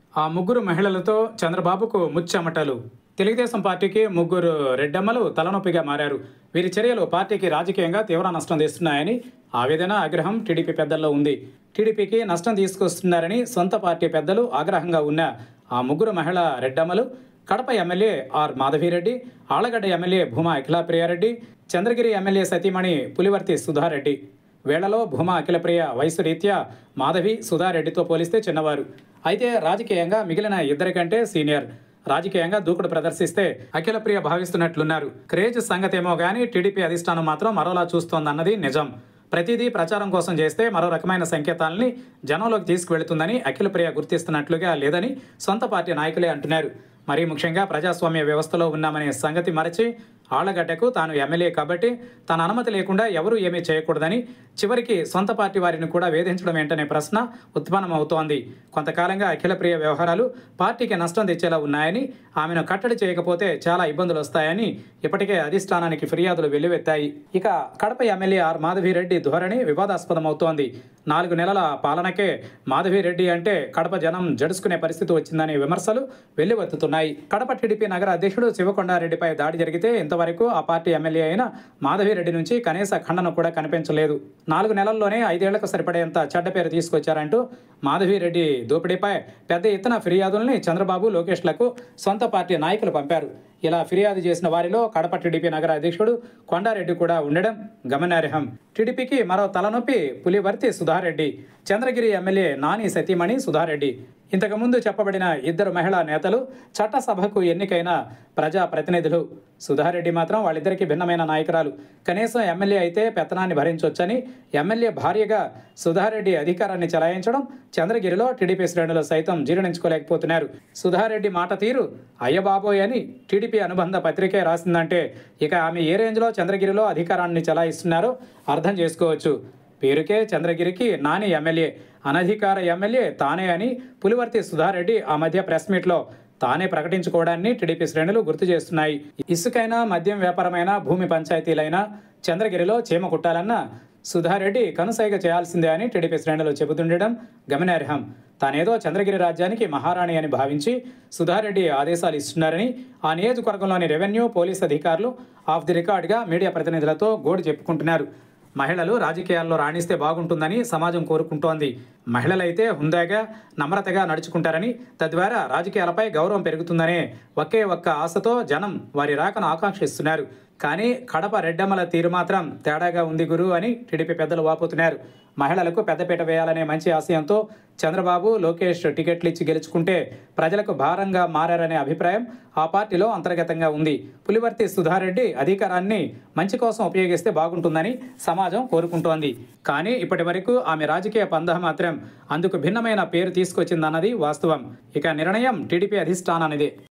ఆ ముగ్గురు మహిళలతో చంద్రబాబుకు ముచ్చెమటలు తెలుగుదేశం పార్టీకి ముగ్గురు రెడ్డమ్మలు తలనొప్పిగా మారారు వీరి చర్యలు పార్టీకి రాజకీయంగా తీవ్ర నష్టం తెస్తున్నాయని ఆవేదన ఆగ్రహం టీడీపీ పెద్దల్లో ఉంది టీడీపీకి నష్టం తీసుకొస్తున్నారని సొంత పార్టీ పెద్దలు ఆగ్రహంగా ఉన్న ఆ ముగ్గురు మహిళా రెడ్డమ్మలు Kadapa MLA R Madhavi Reddy Allagadda MLA Bhuma Akhilapriya Reddy Chandragiri MLA సతీమణి పులివర్తి సుధారెడ్డి వేళలో భూమా అఖిలప్రియ వయసు రీత్యా మాధవి సుధారెడ్డితో పోలిస్తే చిన్నవారు అయితే రాజకీయంగా మిగిలిన ఇద్దరికంటే సీనియర్ రాజకీయంగా దూకుడు ప్రదర్శిస్తే అఖిలప్రియ భావిస్తున్నట్లున్నారు క్రేజ్ సంగతేమో కానీ టీడీపీ అధిష్టానం మాత్రం మరోలా చూస్తోందన్నది నిజం ప్రతిదీ ప్రచారం కోసం చేస్తే మరో రకమైన సంకేతాలని జనంలోకి తీసుకువెళుతుందని అఖిలప్రియ గుర్తిస్తున్నట్లుగా లేదని సొంత పార్టీ నాయకులే అంటున్నారు మరీ ముఖ్యంగా ప్రజాస్వామ్య వ్యవస్థలో ఉన్నామనే సంగతి మరచి ఆళ్లగడ్డకు తాను ఎమ్మెల్యే కాబట్టి తన అనుమతి లేకుండా ఎవరూ ఏమీ చేయకూడదని చివరికి సొంత పార్టీ వారిని కూడా వేధించడం ఏంటనే ప్రశ్న ఉత్పన్నమవుతోంది కొంతకాలంగా అఖిలప్రియ వ్యవహారాలు పార్టీకి నష్టం తెచ్చేలా ఉన్నాయని ఆమెను కట్టడి చేయకపోతే చాలా ఇబ్బందులు వస్తాయని ఇప్పటికే అధిష్టానానికి ఫిర్యాదులు వెల్లువెత్తాయి ఇక కడప ఎమ్మెల్యే ఆర్ మాధవిరెడ్డి ధోరణి వివాదాస్పదమవుతోంది నాలుగు నెలల పాలనకే మాధవిరెడ్డి అంటే కడప జనం జడుసుకునే పరిస్థితి వచ్చిందనే విమర్శలు వెల్లువెత్తుతున్నాయి కడప టీడీపీ నగర అధ్యక్షుడు శివకొండారెడ్డిపై దాడి జరిగితే ఇంతవరకు ఆ పార్టీ ఎమ్మెల్యే అయిన మాధవిరెడ్డి నుంచి కనీస ఖండన కూడా కనిపించలేదు నాలుగు నెలల్లోనే ఐదేళ్లకు సరిపడేంత చెడ్డ పేరు తీసుకొచ్చారంటూ మాధవిరెడ్డి దోపిడీపై పెద్ద ఎత్తున ఫిర్యాదుల్ని చంద్రబాబు లోకేష్లకు సొంత పార్టీ నాయకులు పంపారు ఇలా ఫిర్యాదు చేసిన వారిలో కడప టీడీపీ నగర అధ్యక్షుడు కొండారెడ్డి కూడా ఉండడం గమనార్హం టీడీపీకి మరో తలనొప్పి పులివర్తి సుధారెడ్డి చంద్రగిరి ఎమ్మెల్యే నాని సతీమణి సుధారెడ్డి ఇంతకుముందు చెప్పబడిన ఇద్దరు మహిళా నేతలు చట్టసభకు ఎన్నికైన ప్రజా ప్రతినిధులు సుధారెడ్డి మాత్రం వాళ్ళిద్దరికీ భిన్నమైన నాయకురాలు కనీసం ఎమ్మెల్యే అయితే పెత్తనాన్ని భరించవచ్చని ఎమ్మెల్యే భార్యగా సుధారెడ్డి అధికారాన్ని చెలాయించడం చంద్రగిరిలో టీడీపీ శ్రేణులు సైతం జీర్ణించుకోలేకపోతున్నారు సుధారెడ్డి మాట తీరు అయ్యబాబోయ్ అని టీడీపీ అనుబంధ పత్రికే రాసిందంటే ఇక ఆమె ఏ రేంజ్లో చంద్రగిరిలో అధికారాన్ని చెలాయిస్తున్నారో అర్థం చేసుకోవచ్చు పేరుకే చంద్రగిరికి నాని ఎమ్మెల్యే అనధికార ఎమ్మెల్యే తానే అని పులివర్తి సుధారెడ్డి ఆ మధ్య ప్రెస్ మీట్లో తానే ప్రకటించుకోవడాన్ని టీడీపీ శ్రేణులు గుర్తు చేస్తున్నాయి ఇసుకైనా మద్యం వ్యాపారమైన భూమి పంచాయతీలైనా చంద్రగిరిలో చీమ కుట్టాలన్నా సుధారెడ్డి కనుసైగ చేయాల్సిందే అని టీడీపీ శ్రేణులు చెబుతుండడం గమనార్హం తానేదో చంద్రగిరి రాజ్యానికి మహారాణి అని భావించి సుధారెడ్డి ఆదేశాలు ఇస్తున్నారని ఆ నియోజకవర్గంలోని రెవెన్యూ పోలీస్ అధికారులు ఆఫ్ ది రికార్డ్గా మీడియా ప్రతినిధులతో గోడు చెప్పుకుంటున్నారు మహిళలు రాజకీయాల్లో రాణిస్తే బాగుంటుందని సమాజం కోరుకుంటోంది మహిళలైతే హుందాగా నమ్రతగా నడుచుకుంటారని తద్వారా రాజకీయాలపై గౌరవం పెరుగుతుందనే ఒకే ఒక్క ఆశతో జనం వారి రాకను ఆకాంక్షిస్తున్నారు కానీ కడప రెడ్డమ్మల తీరు మాత్రం తేడాగా ఉంది గురు అని టీడీపీ పెద్దలు వాపోతున్నారు మహిళలకు పెద్దపీట వేయాలనే మంచి ఆశయంతో చంద్రబాబు లోకేష్ టికెట్లు ఇచ్చి గెలుచుకుంటే ప్రజలకు భారంగా మారారనే అభిప్రాయం ఆ పార్టీలో అంతర్గతంగా ఉంది పులివర్తి సుధారెడ్డి అధికారాన్ని మంచి కోసం ఉపయోగిస్తే బాగుంటుందని సమాజం కోరుకుంటోంది కానీ ఇప్పటి వరకు ఆమె రాజకీయ పందా మాత్రం అందుకు భిన్నమైన పేరు తీసుకొచ్చిందన్నది వాస్తవం ఇక నిర్ణయం టీడీపీ అధిష్టానానిదే